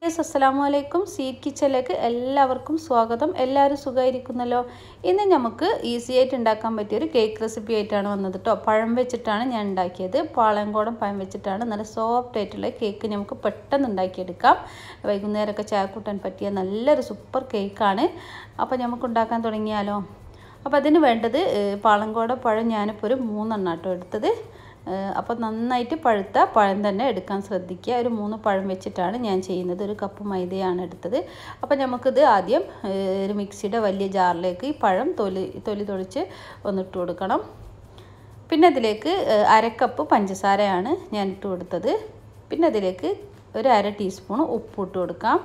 yes അസ്സലാമു അലൈക്കും seat കിച്ചണിലേക്ക് എല്ലാവർക്കും സ്വാഗതം എല്ലാവരും സുഖമായിരിക്കുന്നല്ലോ ഇന്ന് നമുക്ക് ഈസി ആയിട്ട് ഉണ്ടാക്കാൻ പറ്റിയൊരു കേക്ക് റെസിപ്പി ആയിട്ടാണ് വന്നത് കേട്ടോ പഴം വെച്ചിട്ടാണ് ഞാൻ ഉണ്ടാക്കിയത് പാളയംകോടൻ പഴം വെച്ചിട്ടാണ് നല്ല സോഫ്റ്റ് ആയിട്ടുള്ള കേക്ക് നമുക്ക് പെട്ടെന്ന് ഉണ്ടാക്കിയെടുക്കാം വൈകുന്നേരമൊക്കെ ചായ കൂട്ടാൻ പറ്റിയ നല്ലൊരു സൂപ്പർ കേക്കാണ് അപ്പോൾ നമുക്ക് ഉണ്ടാക്കാൻ തുടങ്ങിയാലോ അപ്പോൾ അതിന് വേണ്ടത് പാളങ്കോട പഴം ഞാനിപ്പോൾ ഒരു മൂന്നെണ്ണം കേട്ടോ എടുത്തത് അപ്പോൾ നന്നായിട്ട് പഴുത്ത പഴം തന്നെ എടുക്കാൻ ശ്രദ്ധിക്കുക ഒരു മൂന്ന് പഴം വെച്ചിട്ടാണ് ഞാൻ ചെയ്യുന്നത് ഒരു കപ്പ് മൈദയാണ് എടുത്തത് അപ്പോൾ നമുക്കിത് ആദ്യം ഒരു മിക്സിയുടെ വലിയ ജാറിലേക്ക് ഈ പഴം തൊലി തൊലി തൊളിച്ച് ഒന്നിട്ട് കൊടുക്കണം പിന്നെ അതിലേക്ക് അരക്കപ്പ് പഞ്ചസാരയാണ് ഞാൻ ഇട്ട് കൊടുത്തത് പിന്നെ അതിലേക്ക് ഒരു അര ടീസ്പൂൺ ഉപ്പ് ഇട്ട് കൊടുക്കാം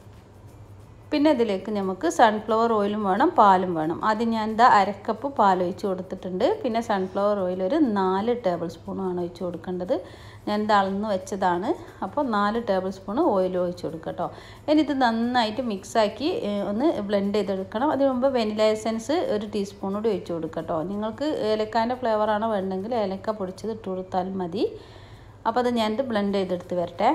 പിന്നെ ഇതിലേക്ക് നമുക്ക് സൺഫ്ലവർ ഓയിലും വേണം പാലും വേണം ആദ്യം ഞാൻ എന്താ അരക്കപ്പ് പാൽ ഒഴിച്ച് കൊടുത്തിട്ടുണ്ട് പിന്നെ സൺഫ്ലവർ ഓയിൽ ഒരു നാല് ടേബിൾ സ്പൂണാണ് ഒഴിച്ച് കൊടുക്കേണ്ടത് ഞാൻ ഇത് അളന്ന് വെച്ചതാണ് അപ്പോൾ നാല് ടേബിൾ സ്പൂൺ ഓയിൽ ഒഴിച്ച് കൊടുക്കുക കേട്ടോ ഇനി ഇത് നന്നായിട്ട് മിക്സാക്കി ഒന്ന് ബ്ലെൻഡ് ചെയ്തെടുക്കണം അതിന് മുമ്പ് വെനില എസൻസ് ഒരു ടീസ്പൂൺ കൂടി ഒഴിച്ച് കൊടുക്കുക കേട്ടോ നിങ്ങൾക്ക് ഏലക്കാൻ്റെ ഫ്ലേവറാണോ വേണ്ടെങ്കിൽ ഏലക്ക പൊടിച്ചത് ഇട്ട് കൊടുത്താൽ മതി അപ്പോൾ അത് ഞാനിത് ബ്ലെൻഡ് ചെയ്തെടുത്ത് വരട്ടെ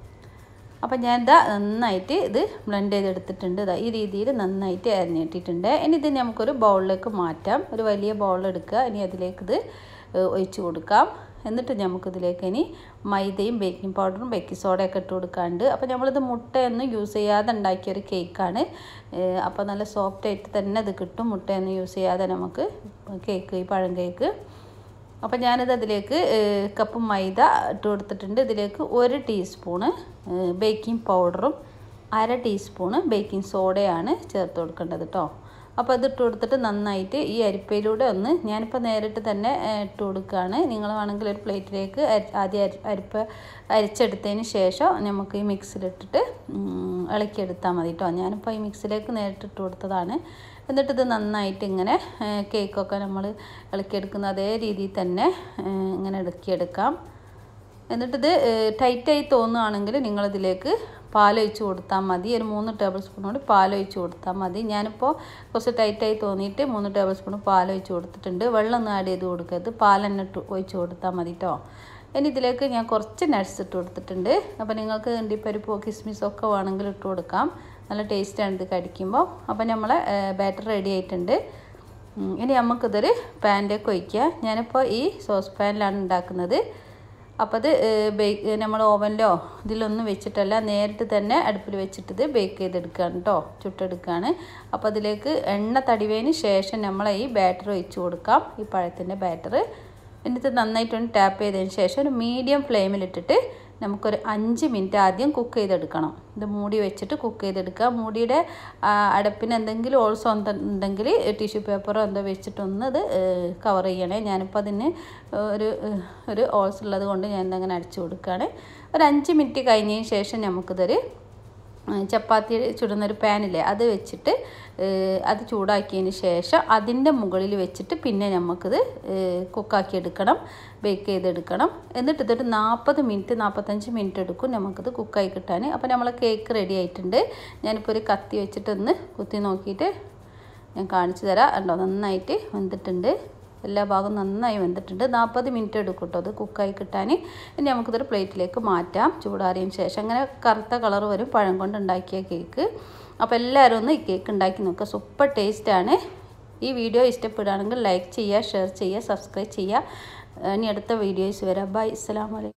അപ്പം ഞാൻ ഇതാ നന്നായിട്ട് ഇത് ബ്ലെൻഡ് ചെയ്തെടുത്തിട്ടുണ്ട് ഇതാ ഈ രീതിയിൽ നന്നായിട്ട് അരിഞ്ഞിട്ടിട്ടുണ്ട് ഇനി ഇത് നമുക്കൊരു ബൗളിലേക്ക് മാറ്റാം ഒരു വലിയ ബൗൾ എടുക്കുക ഇനി അതിലേക്ക് ഇത് ഒഴിച്ച് കൊടുക്കാം എന്നിട്ട് നമുക്കിതിലേക്ക് ഇനി മൈദയും ബേക്കിംഗ് പൗഡറും ബേക്കിംഗ് സോഡയൊക്കെ ഇട്ട് കൊടുക്കാണ്ട് അപ്പോൾ നമ്മളിത് മുട്ടയൊന്നും യൂസ് ചെയ്യാതെ ഉണ്ടാക്കിയൊരു കേക്കാണ് അപ്പോൾ നല്ല സോഫ്റ്റ് ആയിട്ട് തന്നെ ഇത് കിട്ടും മുട്ടയൊന്നും യൂസ് ചെയ്യാതെ നമുക്ക് കേക്ക് ഈ പഴം കേക്ക് അപ്പോൾ ഞാനിത് അതിലേക്ക് കപ്പ് മൈദ ഇട്ട് കൊടുത്തിട്ടുണ്ട് ഇതിലേക്ക് ഒരു ടീസ്പൂണ് ബേക്കിംഗ് പൗഡറും അര ടീസ്പൂണ് ബേക്കിംഗ് സോഡയാണ് ചേർത്ത് കൊടുക്കേണ്ടത് കേട്ടോ അപ്പോൾ അത് ഇട്ട് കൊടുത്തിട്ട് നന്നായിട്ട് ഈ അരിപ്പയിലൂടെ ഒന്ന് ഞാനിപ്പോൾ നേരിട്ട് തന്നെ ഇട്ട് കൊടുക്കുകയാണ് നിങ്ങൾ വേണമെങ്കിൽ ഒരു പ്ലേറ്റിലേക്ക് ആദ്യം അരിപ്പ അരിച്ചെടുത്തതിന് ശേഷം നമുക്ക് ഈ മിക്സിലിട്ടിട്ട് ഇളക്കിയെടുത്താൽ മതി കേട്ടോ ഞാനിപ്പോൾ ഈ മിക്സിലേക്ക് നേരിട്ട് ഇട്ട് കൊടുത്തതാണ് എന്നിട്ട് ഇത് നന്നായിട്ട് ഇങ്ങനെ കേക്കൊക്കെ നമ്മൾ ഇളക്കിയെടുക്കുന്ന അതേ രീതിയിൽ തന്നെ ഇങ്ങനെ ഇളക്കിയെടുക്കാം എന്നിട്ടിത് ടൈറ്റായി തോന്നുകയാണെങ്കിൽ നിങ്ങളിതിലേക്ക് പാലൊഴിച്ച് കൊടുത്താൽ മതി ഒരു മൂന്ന് ടേബിൾ സ്പൂണോട് പാലൊഴിച്ച് കൊടുത്താൽ മതി ഞാനിപ്പോൾ കുറച്ച് ടൈറ്റായി തോന്നിയിട്ട് മൂന്ന് ടേബിൾ സ്പൂൺ പാലൊഴിച്ച് കൊടുത്തിട്ടുണ്ട് വെള്ളം ഒന്നും ആഡ് ചെയ്ത് കൊടുക്കരുത് പാൽ തന്നെ ഇട്ട് ഒഴിച്ച് കൊടുത്താൽ മതി കേട്ടോ ഇനി ഇതിലേക്ക് ഞാൻ കുറച്ച് നട്ട്സ് ഇട്ട് കൊടുത്തിട്ടുണ്ട് അപ്പോൾ നിങ്ങൾക്ക് അണ്ടിപ്പരിപ്പോ കിസ്മിസോ ഒക്കെ വേണമെങ്കിൽ ഇട്ട് കൊടുക്കാം നല്ല ടേസ്റ്റാണ് ഇത് കടിക്കുമ്പോൾ അപ്പോൾ നമ്മളെ ബാറ്റർ റെഡി ആയിട്ടുണ്ട് ഇനി നമുക്കിതൊരു പാനിലേക്ക് ഒഴിക്കുക ഞാനിപ്പോൾ ഈ സോസ് പാനിലാണ് ഉണ്ടാക്കുന്നത് അപ്പോൾ അത് ബേക്ക് നമ്മൾ ഓവനിലോ ഇതിലൊന്നും വെച്ചിട്ടല്ല നേരിട്ട് തന്നെ അടുപ്പിൽ വെച്ചിട്ട് ബേക്ക് ചെയ്തെടുക്കുകയാണ് കേട്ടോ ചുട്ടെടുക്കുകയാണ് അപ്പോൾ അതിലേക്ക് എണ്ണ തടിവതിന് ശേഷം നമ്മൾ ഈ ബാറ്റർ ഒഴിച്ച് കൊടുക്കാം ഈ പഴത്തിൻ്റെ ബാറ്റർ എന്നിട്ട് നന്നായിട്ടൊന്ന് ടാപ്പ് ചെയ്തതിന് ശേഷം ഒരു മീഡിയം ഫ്ലെയിമിലിട്ടിട്ട് നമുക്കൊരു അഞ്ച് മിനിറ്റ് ആദ്യം കുക്ക് ചെയ്തെടുക്കണം ഇത് മൂടി വെച്ചിട്ട് കുക്ക് ചെയ്തെടുക്കുക മൂടിയുടെ അടപ്പിന് എന്തെങ്കിലും ഓൾസോ ഉണ്ടെങ്കിൽ ടിഷ്യൂ പേപ്പറോ എന്തോ വെച്ചിട്ടൊന്ന് ഇത് കവർ ചെയ്യണേ ഞാനിപ്പോൾ അതിന് ഒരു ഒരു ഓൾസ് ഉള്ളത് കൊണ്ട് ഞാൻ ഇതങ്ങനെ അടിച്ചു കൊടുക്കുകയാണ് ഒരു അഞ്ച് മിനിറ്റ് കഴിഞ്ഞതിന് ശേഷം നമുക്കിതൊരു ചപ്പാത്തി ചുടുന്നൊരു പാനില്ലേ അത് വെച്ചിട്ട് അത് ചൂടാക്കിയതിന് ശേഷം അതിൻ്റെ മുകളിൽ വെച്ചിട്ട് പിന്നെ നമുക്കിത് കുക്കാക്കി എടുക്കണം ബേക്ക് ചെയ്തെടുക്കണം എന്നിട്ട് ഇതൊരു നാൽപ്പത് മിനിറ്റ് നാൽപ്പത്തഞ്ച് മിനിറ്റ് എടുക്കും നമുക്കിത് കുക്കായി കിട്ടാൻ അപ്പോൾ നമ്മളെ കേക്ക് റെഡി ആയിട്ടുണ്ട് ഞാനിപ്പോൾ ഒരു കത്തി വെച്ചിട്ടൊന്ന് കുത്തി നോക്കിയിട്ട് ഞാൻ കാണിച്ചു തരാം ഉണ്ടോ നന്നായിട്ട് വെന്തിട്ടുണ്ട് എല്ലാ ഭാഗവും നന്നായി വെന്തിട്ടുണ്ട് നാൽപ്പത് മിനിറ്റ് എടുക്കും കേട്ടോ അത് കുക്കായി കിട്ടാൻ ഇനി നമുക്കിതൊരു പ്ലേറ്റിലേക്ക് മാറ്റാം ചൂടാറിയതിന് ശേഷം അങ്ങനെ കറുത്ത കളർ വരും പഴം കൊണ്ട് ഉണ്ടാക്കിയ കേക്ക് അപ്പോൾ എല്ലാവരും ഒന്ന് ഈ കേക്ക് ഉണ്ടാക്കി നോക്കുക സൂപ്പർ ടേസ്റ്റാണ് ഈ വീഡിയോ ഇഷ്ടപ്പെടുകയാണെങ്കിൽ ലൈക്ക് ചെയ്യുക ഷെയർ ചെയ്യുക സബ്സ്ക്രൈബ് ചെയ്യുക ഇനി അടുത്ത വീഡിയോസ് വരാം ബൈ അസ്സലാമലൈക്കും